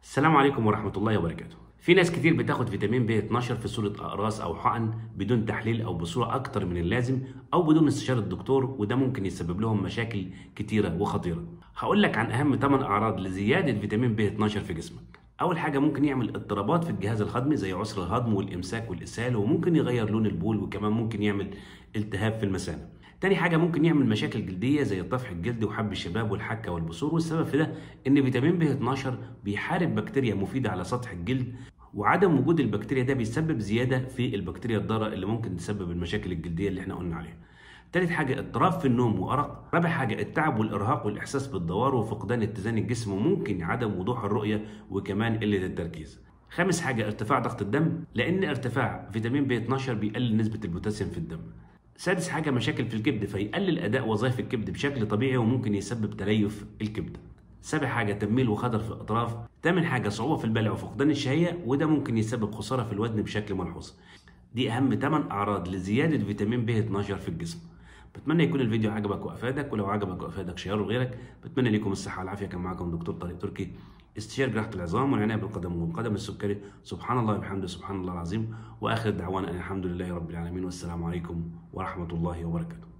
السلام عليكم ورحمة الله وبركاته. في ناس كتير بتاخد فيتامين بي 12 في صورة أقراص أو حقن بدون تحليل أو بصورة أكتر من اللازم أو بدون استشارة الدكتور وده ممكن يسبب لهم مشاكل كتيرة وخطيرة. هقول لك عن أهم 8 أعراض لزيادة فيتامين بي 12 في جسمك. أول حاجة ممكن يعمل اضطرابات في الجهاز الهضمي زي عسر الهضم والإمساك والإسهال وممكن يغير لون البول وكمان ممكن يعمل التهاب في المثانة. تاني حاجة ممكن يعمل مشاكل جلدية زي طفح الجلد وحب الشباب والحكة والبثور والسبب في ده إن فيتامين بي 12 بيحارب بكتيريا مفيدة على سطح الجلد وعدم وجود البكتيريا ده بيسبب زيادة في البكتيريا الضارة اللي ممكن تسبب المشاكل الجلدية اللي احنا قلنا عليها. تالت حاجة اضطراب في النوم وأرق، رابع حاجة التعب والإرهاق والإحساس بالدوار وفقدان اتزان الجسم وممكن عدم وضوح الرؤية وكمان قلة التركيز. خامس حاجة ارتفاع ضغط الدم لأن ارتفاع فيتامين بي 12 بيقلل نسبة البوتاسيوم في الدم. سادس حاجة مشاكل في الكبد فيقلل أداء وظائف الكبد بشكل طبيعي وممكن يسبب تليف الكبد. سابع حاجة تنميل وخضر في الأطراف. تامن حاجة صعوبة في البلع وفقدان الشهية وده ممكن يسبب خسارة في الوزن بشكل ملحوظ. دي أهم 8 أعراض لزيادة فيتامين بي 12 في الجسم. بتمنى يكون الفيديو عجبك وافادك ولو عجبك وافادك شيره لغيرك بتمنى لكم الصحه والعافيه كان معكم دكتور طارق تركي استشاري جراحه العظام والعنايه بالقدم والقدم السكري سبحان الله وبحمده سبحان الله العظيم واخر دعوانا ان الحمد لله رب العالمين والسلام عليكم ورحمه الله وبركاته